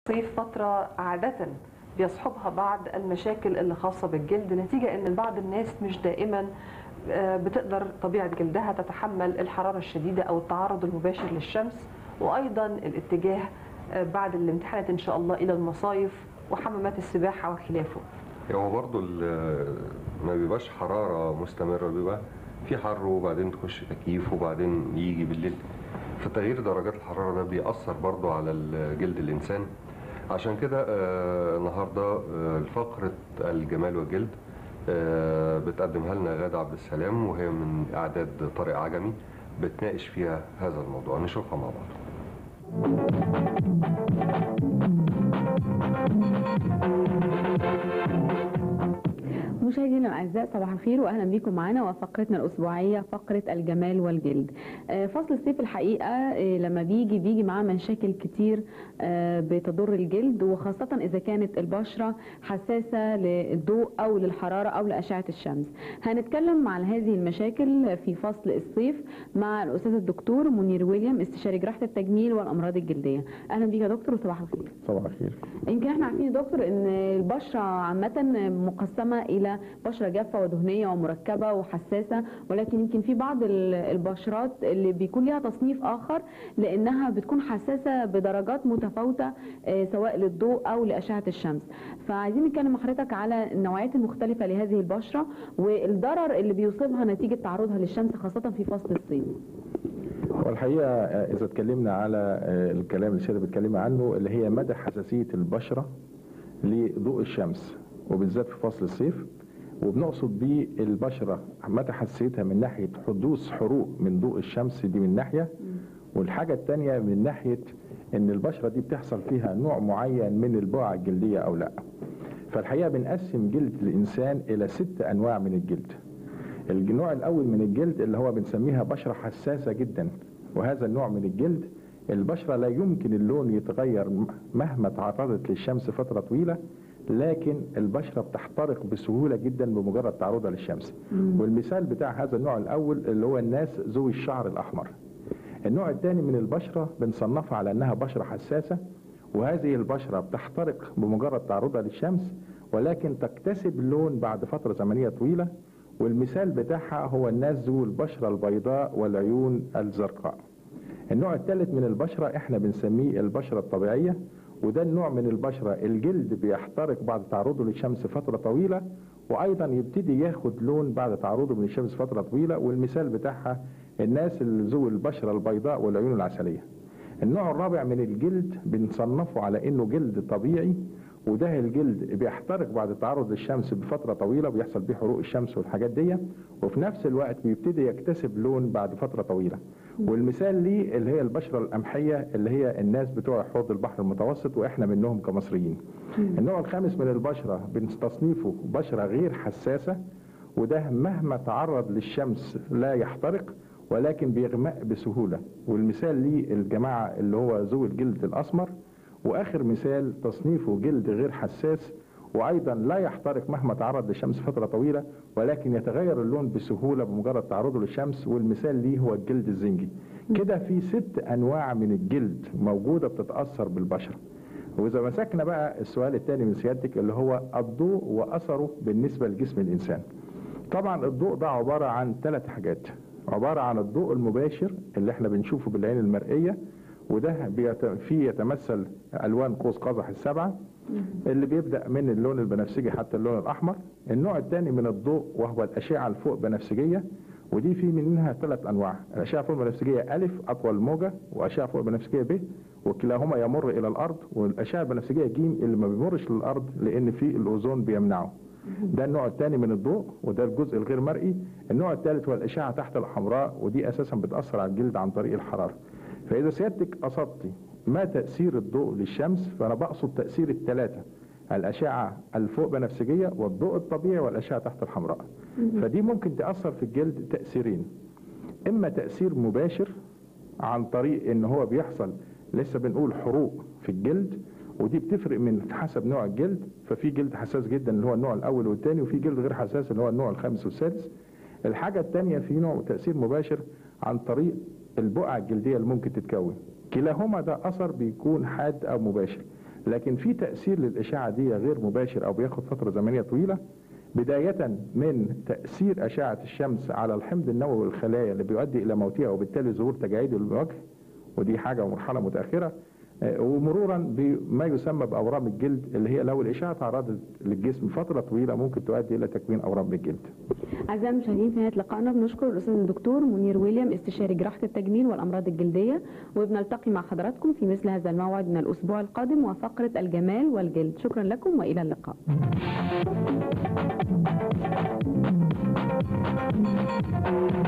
الصيف فترة عادة بيصحبها بعض المشاكل اللي خاصة بالجلد نتيجة ان بعض الناس مش دائما آه، بتقدر طبيعة جلدها تتحمل الحرارة الشديدة او التعرض المباشر للشمس وايضا الاتجاه آه، بعد الامتحانات ان شاء الله الى المصايف وحمامات السباحة وخلافه هو برضه ال- ما بيبقاش حرارة مستمرة بيبقى في حر وبعدين تخش تكييف وبعدين يجي بالليل فتغيير درجات الحرارة ده بيأثر برضه على ال- جلد الإنسان عشان كده آه، النهاردة آه، فقرة الجمال والجلد آه، بتقدمها لنا غادة عبد السلام وهي من إعداد طارق عجمي بتناقش فيها هذا الموضوع نشوفها مع بعض مشاهدينا الاعزاء صباح الخير واهلا بكم معنا وفقرتنا الاسبوعيه فقره الجمال والجلد. آه، فصل الصيف الحقيقه آه، لما بيجي بيجي معاه مشاكل كتير آه، بتضر الجلد وخاصه اذا كانت البشره حساسه للضوء او للحراره او لاشعه الشمس. هنتكلم عن هذه المشاكل في فصل الصيف مع الاستاذ الدكتور منير ويليام استشاري جراحه التجميل والامراض الجلديه. اهلا بيك يا دكتور وصباح الخير. صباح الخير يمكن احنا عارفين يا دكتور ان البشره عامه مقسمه الى بشره جافه ودهنيه ومركبه وحساسه ولكن يمكن في بعض ال- البشرات اللي بيكون ليها تصنيف اخر لانها بتكون حساسه بدرجات متفاوته آه، سواء للضوء او لاشعه الشمس فعايزين نتكلم مع حضرتك على النوعيات المختلفه لهذه البشره والضرر اللي بيصيبها نتيجه تعرضها للشمس خاصه في فصل الصيف والحقيقه آه، اذا اتكلمنا على آه، الكلام اللي سيادة بتكلمي عنه اللي هي مدى حساسيه البشره لضوء الشمس وبالذات في فصل الصيف وبنقصد بيه البشره مدى حساسيتها من ناحيه حدوث حروق من ضوء الشمس دي من ناحيه والحاجه الثانيه من ناحيه ان البشره دي بتحصل فيها نوع معين من البقع الجلديه او لا فالحقيقه بنقسم جلد الانسان الى ست انواع من الجلد النوع الاول من الجلد اللي هو بنسميها بشره حساسه جدا وهذا النوع من الجلد البشره لا يمكن اللون يتغير مهما تعرضت للشمس فتره طويله لكن البشره بتحترق بسهوله جدا بمجرد تعرضها للشمس والمثال بتاع هذا النوع الاول اللي هو الناس ذوي الشعر الاحمر النوع الثاني من البشره بنصنفها على انها بشره حساسه وهذه البشره بتحترق بمجرد تعرضها للشمس ولكن تكتسب لون بعد فتره زمنيه طويله والمثال بتاعها هو الناس ذو البشره البيضاء والعيون الزرقاء النوع الثالث من البشرة احنا بنسميه البشرة الطبيعية وده النوع من البشرة الجلد بيحترق بعد تعرضه للشمس فترة طويلة وايضا يبتدي ياخد لون بعد تعرضه من الشمس فترة طويلة والمثال بتاعها الناس اللي ذو البشرة البيضاء والعيون العسلية النوع الرابع من الجلد بنصنفه على انه جلد طبيعي وده الجلد بيحترق بعد التعرض للشمس بفتره طويله بيحصل بيه حروق الشمس والحاجات دي وفي نفس الوقت بيبتدي يكتسب لون بعد فتره طويله والمثال ليه اللي هي البشره القمحيه اللي هي الناس بتوع حوض البحر المتوسط واحنا منهم كمصريين النوع الخامس من البشره بنتصنيفه بشره غير حساسه وده مهما تعرض للشمس لا يحترق ولكن بيغمق بسهوله والمثال ليه الجماعه اللي هو ذوي الجلد الاسمر واخر مثال تصنيفه جلد غير حساس وايضا لا يحترق مهما تعرض للشمس فتره طويله ولكن يتغير اللون بسهوله بمجرد تعرضه للشمس والمثال ليه هو الجلد الزنجي كده في ست انواع من الجلد موجوده بتتاثر بالبشره واذا مسكنا بقى السؤال الثاني من سيادتك اللي هو الضوء واثره بالنسبه لجسم الانسان طبعا الضوء ده عباره عن ثلاث حاجات عباره عن الضوء المباشر اللي احنا بنشوفه بالعين المرئيه وده بيت... فيه يتمثل الوان قوس قزح السبعه اللي بيبدا من اللون البنفسجي حتى اللون الاحمر النوع الثاني من الضوء وهو الاشعه الفوق بنفسجيه ودي في منها ثلاث انواع الاشعه فوق البنفسجيه الف اطول موجه واشعه فوق البنفسجيه ب وكلاهما يمر الى الارض والاشعه البنفسجيه ج اللي ما بيمرش للارض لان في الاوزون بيمنعه ده النوع الثاني من الضوء وده الجزء الغير مرئي النوع الثالث هو الاشعه تحت الحمراء ودي اساسا بتاثر على الجلد عن طريق الحراره فاذا سيادتك قصدتي ما تاثير الضوء للشمس فانا بقصد تاثير الثلاثه الاشعه الفوق بنفسجيه والضوء الطبيعي والاشعه تحت الحمراء فدي ممكن تاثر في الجلد تاثيرين اما تاثير مباشر عن طريق ان هو بيحصل لسه بنقول حروق في الجلد ودي بتفرق من حسب نوع الجلد ففي جلد حساس جدا اللي هو النوع الاول والثاني وفي جلد غير حساس اللي هو النوع الخامس والسادس الحاجه الثانيه في نوع تاثير مباشر عن طريق البقع الجلديه اللي ممكن تتكون كلاهما ده اثر بيكون حاد او مباشر لكن في تاثير للاشعه دي غير مباشر او بياخد فتره زمنيه طويله بداية من تأثير أشعة الشمس على الحمض النووي والخلايا اللي بيؤدي إلى موتها وبالتالي ظهور تجاعيد الوجه ودي حاجة مرحلة متأخرة آه، ومرورا بما يسمى بأورام الجلد اللي هي لو الإشعة تعرضت للجسم فترة طويلة ممكن تؤدي إلى تكوين أورام بالجلد أعزائي المشاهدين في نهاية لقائنا بنشكر الأستاذ الدكتور منير ويليام استشاري جراحة التجميل والأمراض الجلدية وبنلتقي مع حضراتكم في مثل هذا الموعد من الأسبوع القادم وفقرة الجمال والجلد شكرا لكم وإلى اللقاء Thank you.